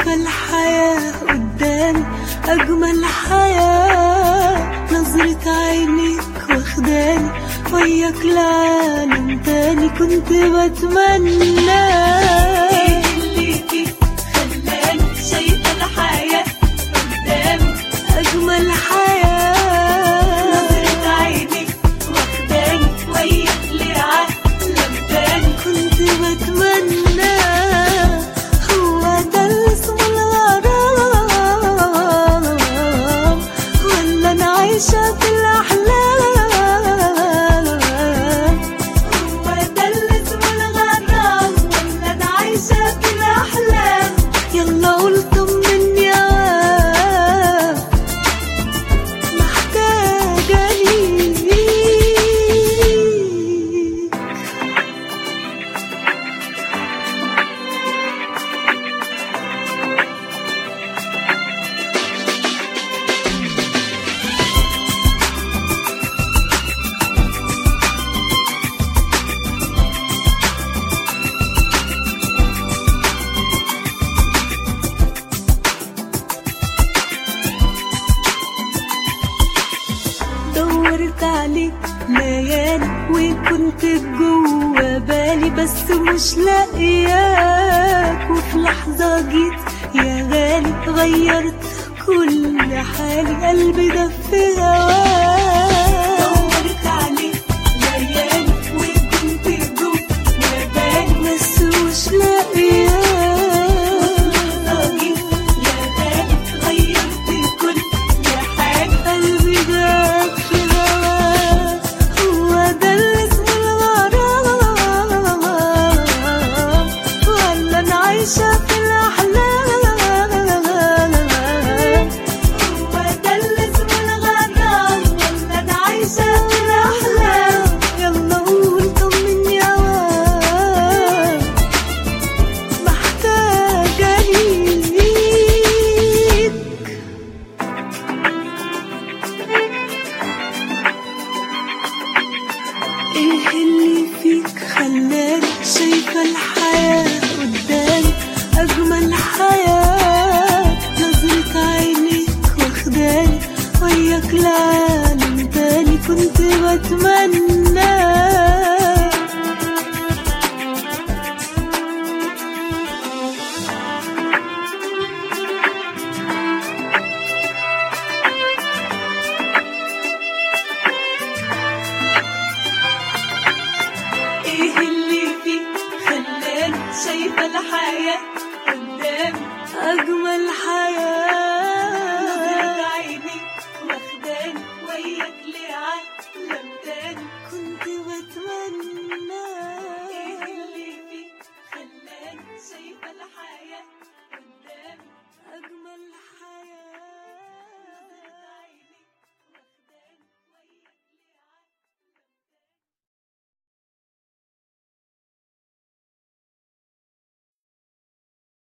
شايفة الحياة قدامي أجمل حياة نظرة عينيك واخداني وياك لعالم تاني كنت بتمنى ايه اللي فيك خلاني شايفة الحياة قدامي أجمل حياة نظرة عينيك واخداني وياك لعالم تاني كنت بتمنى هو ده اللي اسمه الغرام ولا أنا عايشة في الأحلام هو ده اللي اسمه الغرام ولا انا عايشة في الأحلام يلا قول طمني يا واد محتاجة ليك دورت عليك ليالي وكنت جوا بالي بس مش لاقياك وفي لحظة جيت يا غالي غيرت كل حالي قلبي ده في هواك دورت عليك ليالي وكنت جوا يا بالي بس مش لاقياك طريق يا بالي غيرت كل حاجة قلبي ده في هواك هو ده اللي اسمه الغرام ولا انا عايشة في الأحلام هو ده اللي اسمه الغرام ولا انا عايشة في الأحلام يلا قول طمني يا واد محتاجة ليك ايه اللي فيك خلاني شايفة الحياة قدامي أجمل حياة نظرة عينيك واخداني وياك لعالم تاني كنت بتمنى ايه اللي فيك خلاني شايفة الحياة قدامي أجمل حياة